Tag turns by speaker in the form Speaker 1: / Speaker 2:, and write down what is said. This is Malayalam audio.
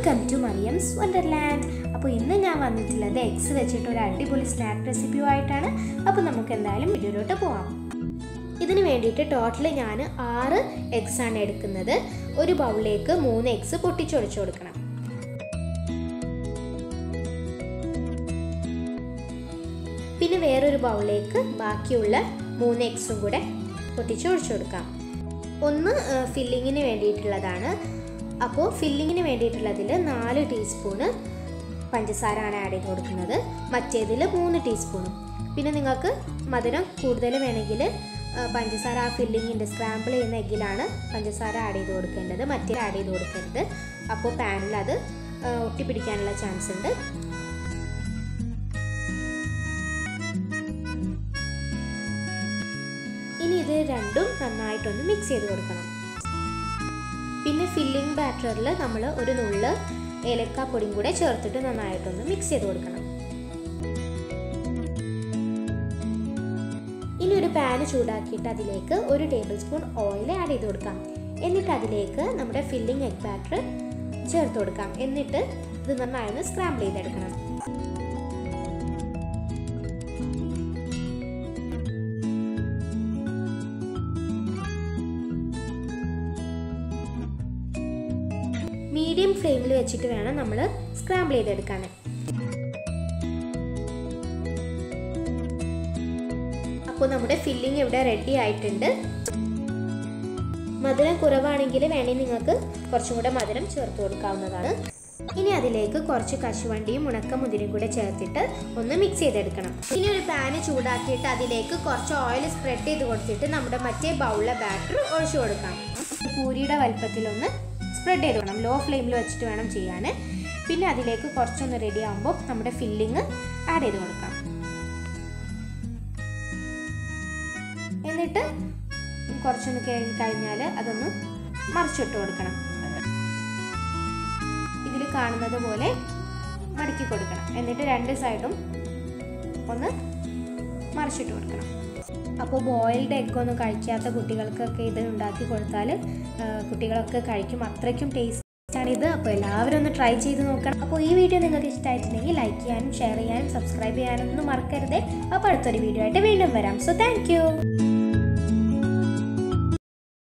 Speaker 1: വെൽക്കം ടു മറിയംസ് വണ്ടർലാൻഡ് അപ്പോൾ ഇന്ന് ഞാൻ വന്നിട്ടുള്ളത് എഗ്സ് വെച്ചിട്ട് ഒരു അടിപൊളി സ്നാക്ക് റെസിപ്പിയുമായിട്ടാണ് അപ്പോൾ നമുക്ക് എന്തായാലും വീഡിയോയിലോട്ട് പോവാം ഇതിന് വേണ്ടിയിട്ട് ടോട്ടൽ ഞാൻ ആറ് എഗ്സ് ആണ് എടുക്കുന്നത് ഒരു ബൗളിലേക്ക് മൂന്ന് എഗ്സ് പൊട്ടിച്ചൊഴിച്ചു കൊടുക്കണം പിന്നെ വേറൊരു ബൗളിലേക്ക് ബാക്കിയുള്ള മൂന്ന് എഗ്സും കൂടെ പൊട്ടിച്ചൊഴിച്ചു കൊടുക്കാം ഒന്ന് ഫില്ലിങ്ങിന് വേണ്ടിയിട്ടുള്ളതാണ് അപ്പോൾ ഫില്ലിങ്ങിന് വേണ്ടിയിട്ടുള്ളതിൽ നാല് ടീസ്പൂണ് പഞ്ചസാര ആണ് ആഡ് ചെയ്ത് കൊടുക്കുന്നത് മറ്റേതിൽ മൂന്ന് ടീസ്പൂണും പിന്നെ നിങ്ങൾക്ക് മധുരം കൂടുതൽ വേണമെങ്കിൽ പഞ്ചസാര ആ ഫില്ലിങ്ങിൻ്റെ സ്ക്രാമ്പിൾ ചെയ്യുന്ന എഗ്ഗിലാണ് പഞ്ചസാര ആഡ് ചെയ്ത് കൊടുക്കേണ്ടത് മറ്റേ ആഡ് ചെയ്ത് കൊടുക്കരുത് അപ്പോൾ പാനിൽ അത് ഒട്ടിപ്പിടിക്കാനുള്ള ചാൻസ് ഉണ്ട് ഇനി ഇത് രണ്ടും നന്നായിട്ടൊന്ന് മിക്സ് ചെയ്ത് കൊടുക്കണം പിന്നെ ഫില്ലിംഗ് ബാറ്ററിൽ നമ്മൾ ഒരു നുള്ള് ഏലക്കാപ്പൊടിയും കൂടെ ചേർത്തിട്ട് നന്നായിട്ടൊന്ന് മിക്സ് ചെയ്ത് കൊടുക്കണം ഇനി ഒരു പാന് ചൂടാക്കിയിട്ട് അതിലേക്ക് ഒരു ടേബിൾ സ്പൂൺ ഓയിൽ ആഡ് ചെയ്ത് കൊടുക്കാം എന്നിട്ട് അതിലേക്ക് നമ്മുടെ ഫില്ലിംഗ് എഗ് ബാറ്റർ ചേർത്ത് കൊടുക്കാം എന്നിട്ട് ഇത് നന്നായി ഒന്ന് സ്ക്രാമ്പിൾ ചെയ്തെടുക്കണം മീഡിയം ഫ്ലെയിമിൽ വെച്ചിട്ട് വേണം നമ്മൾ സ്ക്രാമ്പിൾ ചെയ്തെടുക്കാൻ അപ്പോൾ നമ്മുടെ ഫില്ലിംഗ് ഇവിടെ റെഡി ആയിട്ടുണ്ട് മധുരം കുറവാണെങ്കിൽ വേണമെങ്കിൽ നിങ്ങൾക്ക് കുറച്ചും കൂടെ മധുരം ചേർത്ത് കൊടുക്കാവുന്നതാണ് ഇനി അതിലേക്ക് കുറച്ച് കശുവണ്ടിയും ഉണക്കമുതിരും കൂടെ ചേർത്തിട്ട് ഒന്ന് മിക്സ് ചെയ്തെടുക്കണം ഇനി ഒരു പാന് ചൂടാക്കിയിട്ട് അതിലേക്ക് കുറച്ച് ഓയിൽ സ്പ്രെഡ് ചെയ്ത് കൊടുത്തിട്ട് നമ്മുടെ മറ്റേ ബൗളിലെ ബാറ്റർ ഒഴിച്ചു കൊടുക്കാം പൂരിയുടെ വലുപ്പത്തിലൊന്ന് സ്പ്രെഡ് ചെയ്ത് കൊടുക്കണം ലോ ഫ്ലെയിമിൽ വെച്ചിട്ട് വേണം ചെയ്യാൻ പിന്നെ അതിലേക്ക് കുറച്ചൊന്ന് റെഡി ആകുമ്പോൾ നമ്മുടെ ഫില്ലിങ് ആഡ് ചെയ്ത് കൊടുക്കാം എന്നിട്ട് കുറച്ചൊന്ന് കഴിഞ്ഞ് കഴിഞ്ഞാൽ അതൊന്ന് മറിച്ചിട്ട് കൊടുക്കണം ഇതിൽ കാണുന്നത് പോലെ മടക്കി കൊടുക്കണം എന്നിട്ട് രണ്ട് സൈഡും ഒന്ന് മറിച്ചിട്ട് കൊടുക്കണം അപ്പോൾ ബോയിൽഡ് എഗ് ഒന്നും കഴിക്കാത്ത കുട്ടികൾക്കൊക്കെ ഇത് ഉണ്ടാക്കി കൊടുത്താൽ കുട്ടികളൊക്കെ കഴിക്കും അത്രയ്ക്കും ടേസ്റ്റാണിത് അപ്പോൾ എല്ലാവരും ഒന്ന് ട്രൈ ചെയ്ത് നോക്കണം അപ്പോൾ ഈ വീഡിയോ നിങ്ങൾക്ക് ഇഷ്ടമായിട്ടുണ്ടെങ്കിൽ ലൈക്ക് ചെയ്യാനും ഷെയർ ചെയ്യാനും സബ്സ്ക്രൈബ് ചെയ്യാനും ഒന്നും മറക്കരുതേ അപ്പോൾ അടുത്തൊരു വീഡിയോ ആയിട്ട് വീണ്ടും വരാം സോ താങ്ക്